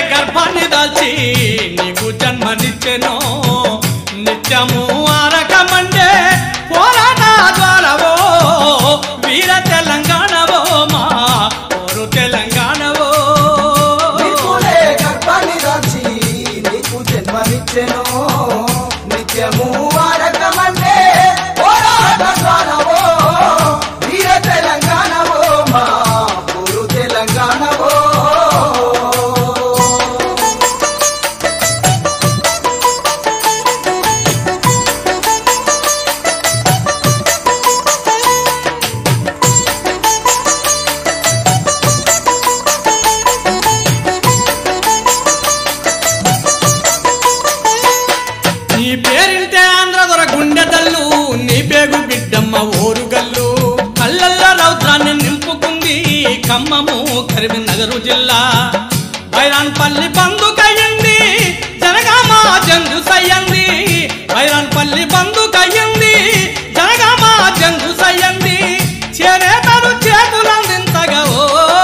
గర్భాన్ని దాల్చి నీకు జన్మనిచ్చెను నిత్యము ఆరకమండే పోరాట ద్వారవో వీర తెలంగాణవో మా ఓరు తెలంగాణవో నీకులే గర్భాన్ని దాల్చి నీకు జన్మనిచ్చెను నిత్యము వారకమంటే పోరాట ద్వారవో వీర తెలంగాణవో మా ఊరు తెలంగాణవో నీ పేరింటే ఆంధ్రదొర గుండెదల్లు నీ పేగు బిడ్డమ్మ ఓరుగల్లు కళ్ళల్ల రౌద్రాన్ని నింపుకుంది ఖమ్మము కరీంనగర్ జిల్లా బైరాన్పల్లి బందుకయ్యింది జనగామ జంగు సయ్యంది బైరాన్పల్లి బందుకయ్యింది జనగామ జంగు సయ్యంది చేరేతరు చేతులందించగా ఓ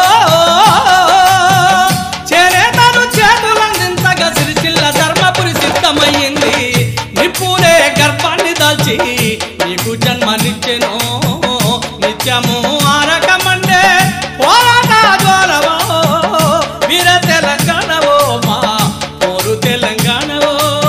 చేరేతరు చేతులందించగా సిరిసిల్ల ధర్మపురి సిద్ధమయ్యింది నిప్పులే గర్భాన్ని దాల్చి నీకు జన్మనిచ్చెను నిత్యము ఆరకమండే పోరాట ద్వారవో వీర తెలంగాణవో మా పోరు తెలంగాణవో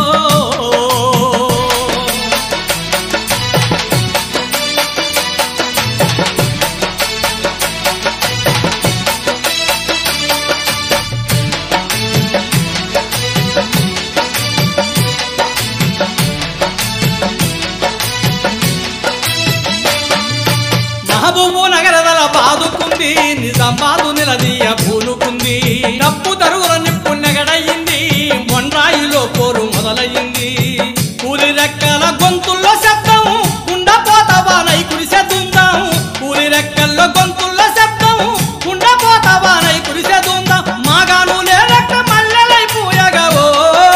మహబూబు నగరదల బాదుకుంది నిజామాబాదు నిలదీయ పూనుకుంది డప్పు తరుగుల నిప్పు నెగడయింది మొండ్రాయిలో పోరు మొదలయ్యింది కూలి రెక్కల గొంతుల్లో శబ్దం ఉండపోతావా నై కురిసె దుందాం కూలి రెక్కల్లో గొంతుల్లో శబ్దం ఉండపోతావా నై కురిసె దుందాం మాగాను లేరక్క మల్లెలై పూయగా ఓ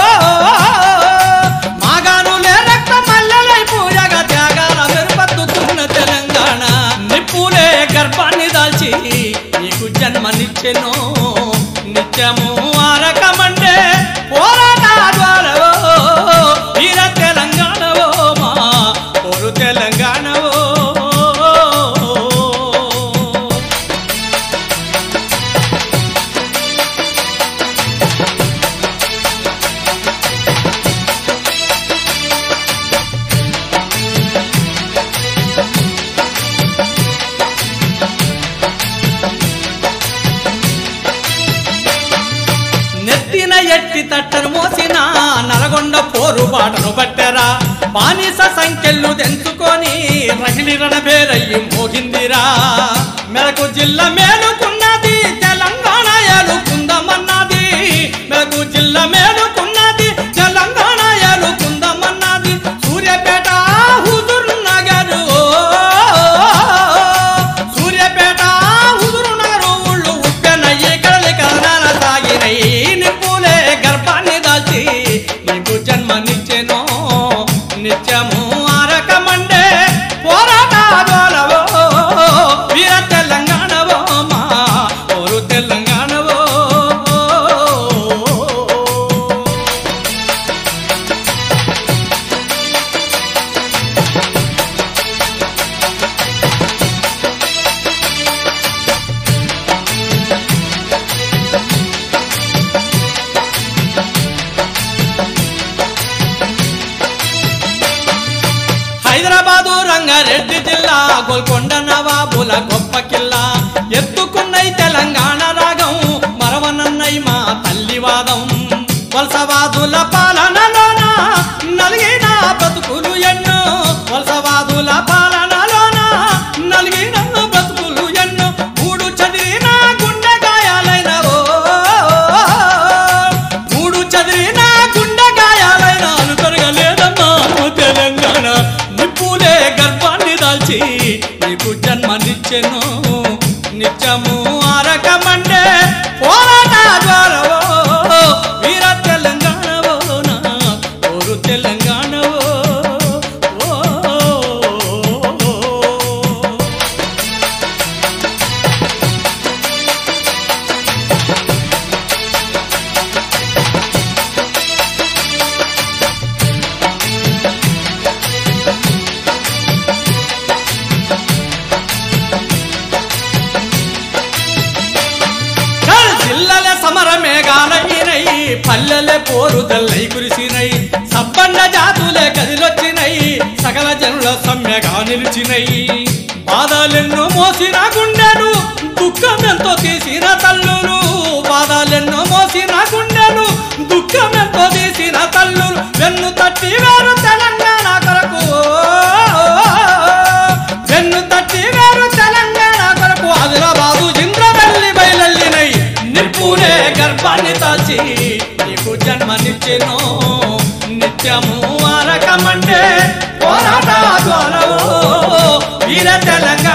మాగాను లేరక్క మల్లెలై పూయగా త్యాగాల మెరుపత్తుకున్న తెలంగాణ నిప్పులే గర్భాన్ని దాల్చి నీకు జన్మనిచ్చెను నిత్యము ఆరకమండే పోరాట ద్వారవో వీర తెలంగాణవో మా పొరు తెలంగాణవో నెత్తిన ఎట్టి తట్టను మోసిన నలగొండ పోరు బాటను పట్టరా బానిస సంఖ్యలు తెంచుకొని రగిలి రణబేరయ్యి మోగిందిరా మెలకు జిల్లా మేలుకున్నది తెలంగాణ ఏలుకుందమన్నది మెలకు జిల్లా మేలుకున్నది తెలంగాణ ఏలుకుందమన్నది సూర్యపేట హుజూర్ నగర్ ఓ సూర్యపేట హుజూరు నగరు ఊళ్ళు ఉప్పెనయ్యి కడలి కదనాల సాగినై నిప్పులే గర్భాన్ని దాల్చి నీకు జన్మనిచ్చెను నిత్యము ఆరకమండే పోరాట ద్వారవో వీర తెలంగాణవో మా ఓరు తెలంగాణవో హైదరాబాదు రంగారెడ్డి జిల్లా గోల్కొండ నవాబుల గొప్ప కిల్లా ఎత్తుకున్నై తెలంగాణ రాగం మరవనన్నై మా తల్లివాదం వలసవాదుల పాలనలోన నలిగిన బ్రతుకులు ఎన్నో వలసవాదుల పాలనలోన నలిగిన బ్రతుకులు ఎన్నో మూడు చదివిన గుండె గాయాలైన ఓ మూడు చదివిన గుండె గాయాలైన అనుకరగలేదమ్మా తెలంగాణ నిప్పులే గర్భాన్ని దాల్చి నీకు జన్మనిచ్చెను నిత్యము ఆరకమండే పోరాట ద్వారవో వీర తెలంగాణవో నా ఓరు తెలంగాణవో ఓ పల్లెలే పోరు తెల్లై కురిసినై సబ్బన్న జాతులే కదిలొచ్చినై సకల జనుల సమ్మెగా నిలిచినై బాధలెన్నో మోసిన గుండెను దుఃఖమెంతో తీసిన తల్లులు బాధలెన్నో మోసిన గుండెను దుఃఖమెంతో తీసిన తల్లులు వెన్ను తట్టి వేరు తెలంగాణ కొరకు వెన్ను తట్టి వేరు తెలంగాణ కొరకు ఆదిలాబాదు ఇంద్రవల్లి బయలెల్లినై నిప్పులే గర్భాన్ని దాచి నీకు జన్మనిచ్చెను నిత్యము ఆరకమంటే పోరాట జ్వాలవో వీర తెలంగాణ